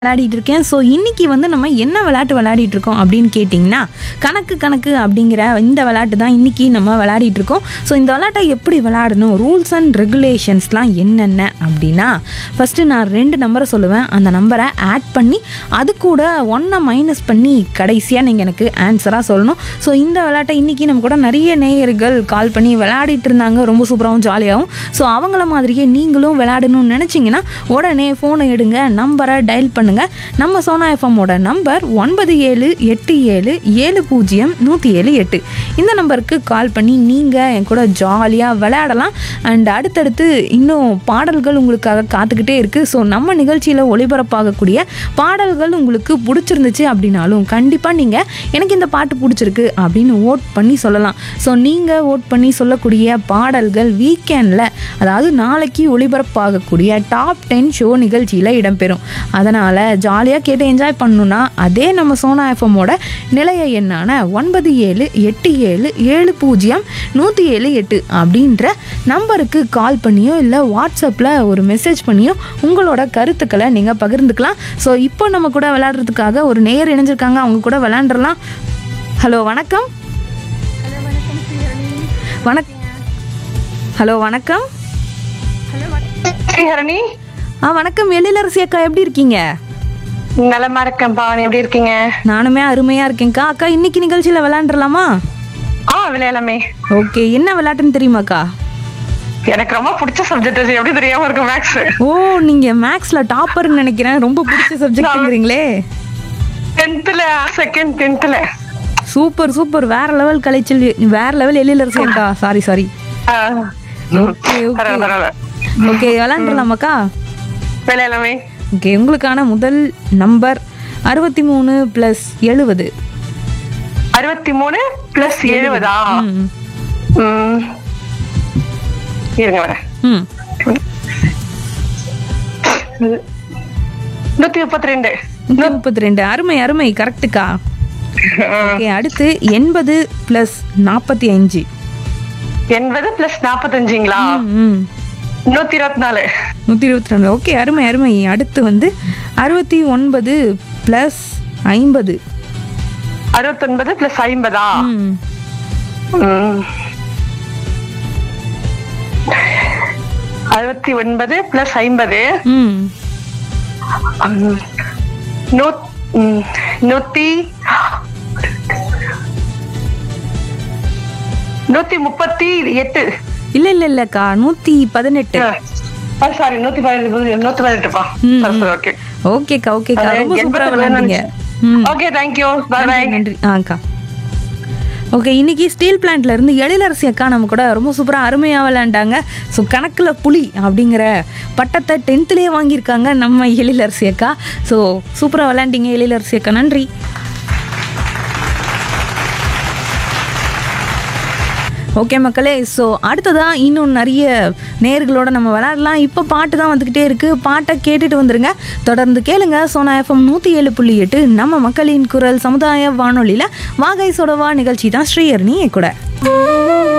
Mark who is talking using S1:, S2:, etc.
S1: விளையாடிட்டு இருக்கேன் ஸோ இன்னைக்கு வந்து நம்ம என்ன விளையாட்டு விளையாடிட்டு இருக்கோம் அப்படின்னு கேட்டிங்கன்னா கணக்கு கணக்கு அப்படிங்கிற இந்த விளையாட்டு தான் இன்னைக்கு நம்ம விளையாடிட்டு இருக்கோம் ஸோ இந்த விளையாட்டை எப்படி விளையாடணும் ரூல்ஸ் அண்ட் ரெகுலேஷன்ஸ்லாம் என்னென்ன அப்படின்னா ஃபஸ்ட்டு நான் ரெண்டு நம்பரை சொல்லுவேன் அந்த நம்பரை ஆட் பண்ணி அது கூட ஒன்றை மைனஸ் பண்ணி கடைசியாக நீங்கள் எனக்கு ஆன்சராக சொல்லணும் ஸோ இந்த விளையாட்டை இன்னைக்கு நம்ம கூட நிறைய நேயர்கள் கால் பண்ணி விளையாடிட்டு இருந்தாங்க ரொம்ப சூப்பராகவும் ஜாலியாகவும் ஸோ அவங்கள மாதிரியே நீங்களும் விளையாடணும்னு நினச்சிங்கன்னா உடனே ஃபோனை எடுங்க நம்பரை டயல் பண்ணுங்க நம்ம சோனா எஃப்எம்மோட நம்பர் ஒன்பது ஏழு எட்டு ஏழு ஏழு பூஜ்ஜியம் நூற்றி ஏழு எட்டு இந்த நம்பருக்கு கால் பண்ணி நீங்கள் என் கூட ஜாலியாக விளையாடலாம் அண்ட் அடுத்தடுத்து இன்னும் பாடல்கள் உங்களுக்காக காத்துக்கிட்டே இருக்குது ஸோ நம்ம நிகழ்ச்சியில் ஒளிபரப்பாகக்கூடிய பாடல்கள் உங்களுக்கு பிடிச்சிருந்துச்சு அப்படின்னாலும் கண்டிப்பாக நீங்கள் எனக்கு இந்த பாட்டு பிடிச்சிருக்கு அப்படின்னு ஓட் பண்ணி சொல்லலாம் ஸோ நீங்கள் ஓட் பண்ணி சொல்லக்கூடிய பாடல்கள் வீக்கெண்டில் அதாவது நாளைக்கு ஒளிபரப்பாகக்கூடிய டாப் டென் ஷோ நிகழ்ச்சியில் இடம்பெறும் அதனால் ஜாலியாக கேட்டு என்ஜாய் பண்ணணுன்னா அதே நம்ம சோனா எஃப்எம்மோட நிலைய எண்ணான ஒன்பது ஏழு எட்டு ஏழு ஏழு பூஜ்ஜியம் நூற்றி ஏழு எட்டு அப்படின்ற நம்பருக்கு கால் பண்ணியோ இல்லை வாட்ஸ்அப்பில் ஒரு மெசேஜ் பண்ணியோ உங்களோட கருத்துக்களை நீங்கள் பகிர்ந்துக்கலாம் ஸோ இப்போ நம்ம கூட விளையாடுறதுக்காக ஒரு நேயர் இணைஞ்சிருக்காங்க அவங்க கூட விளையாண்டுறலாம் ஹலோ வணக்கம் வணக் ஹலோ வணக்கம்
S2: ஸ்ரீஹரணி
S1: ஆ வணக்கம் எழிலரசி அக்கா எப்படி இருக்கீங்க
S2: நலமா இருக்கேன் பாவனி எப்படி இருக்கீங்க
S1: நானுமே அருமையா இருக்கேன்க்கா அக்கா இன்னைக்கு நிகழ்ச்சியில விளையாண்டுலாமா
S2: ஆ விளையாடலாமே
S1: ஓகே என்ன விளையாட்டுன்னு தெரியுமாக்கா
S2: எனக்கு ரொம்ப பிடிச்ச சப்ஜெக்ட் எப்படி தெரியாம இருக்கு மேக்ஸ்
S1: ஓ நீங்க மேக்ஸ்ல டாப்பர்னு நினைக்கிறேன் ரொம்ப பிடிச்ச சப்ஜெக்ட்ங்கிறீங்களே
S2: டென்த்ல செகண்ட் டென்த்ல
S1: சூப்பர் சூப்பர் வேற லெவல் கலைச்சல் வேற லெவல் எழிலரசி அக்கா சாரி சாரி ஓகே ஓகே
S2: பரவாயில்ல
S1: ஓகே விளையாண்டுலாமாக்கா
S2: விளையாடலாமே
S1: ஓகே உங்களுக்கான முதல் நம்பர் அறுபத்தி மூணு ப்ளஸ் எழுபது
S2: அறுபத்தி மூணு பிளஸ் எழுபதா
S1: ம்
S2: ம். இருங்க வரேன்
S1: ம்
S2: நூத்தி முப்பத்தி ரெண்டு
S1: நூற்றி முப்பத்தி ரெண்டு அருமை அருமை கரெக்டுக்கா ஓகே அடுத்து எண்பது ப்ளஸ் நாற்பத்தி அஞ்சு
S2: எண்பது பிளஸ் நாப்பத்தஞ்சுங்களா
S1: ம்
S2: நூத்தி இருபத்தி நாலு
S1: நூற்றி இருபத்தி ரெண்டு ஓகே அருமை அருமை அடுத்து வந்து அறுபத்தி ஒன்பது ப்ளஸ் ஐம்பது
S2: அறுபத்தொன்பது பிளஸ் ஐம்பதா
S1: ம்
S2: ம். அறுபத்தி ஒன்பது பிளஸ் ஐம்பது
S1: ம்
S2: ம். நூத்- ம். நூத்தி நூத்தி முப்பத்தி எட்டு
S1: இல்லை இல்லை இல்லைக்கா நூற்றி பதினெட்டு
S2: சாரி நூத்தி பதினெட்டு நூத்தி பதினெட்டுப்பா
S1: ம்,
S2: சரி, சரி, ஓகே
S1: ஓகேக்கா ஓகேக்கா
S2: அது
S1: ரொம்ப சூப்பராக
S2: எண்பத்தி
S1: விளையாண்டீங்க
S2: ஒன்பது
S1: ம்
S2: ஓகே தேங்க்யூ பாய்
S1: நன்றி,
S2: பாய்
S1: நன்றி ஆ அக்கா ஓகே இன்னைக்கு ஸ்டீல் பிளான்ட்ல இருந்து எழிலரசி அக்கா நம்ம கூட ரொம்ப சூப்பராக அருமையாக விளையாண்டாங்க ஸோ கணக்கில் புலி அப்படிங்கிற பட்டத்தை டென்த்துலேயே வாங்கியிருக்காங்க நம்ம எழிலரசி அக்கா ஸோ சூப்பராக விளையாண்டீங்க எழிலரசி அக்கா நன்றி ஓகே மக்களே ஸோ அடுத்ததாக இன்னும் நிறைய நேர்களோட நம்ம விளையாடலாம் இப்போ பாட்டு தான் வந்துக்கிட்டே இருக்குது பாட்டை கேட்டுட்டு வந்துருங்க தொடர்ந்து கேளுங்க சோனா எஃப்எம் நூற்றி ஏழு புள்ளி எட்டு நம்ம மக்களின் குரல் சமுதாய வானொலியில் வாகை சொடவா நிகழ்ச்சி தான் ஸ்ரீயர்னி கூட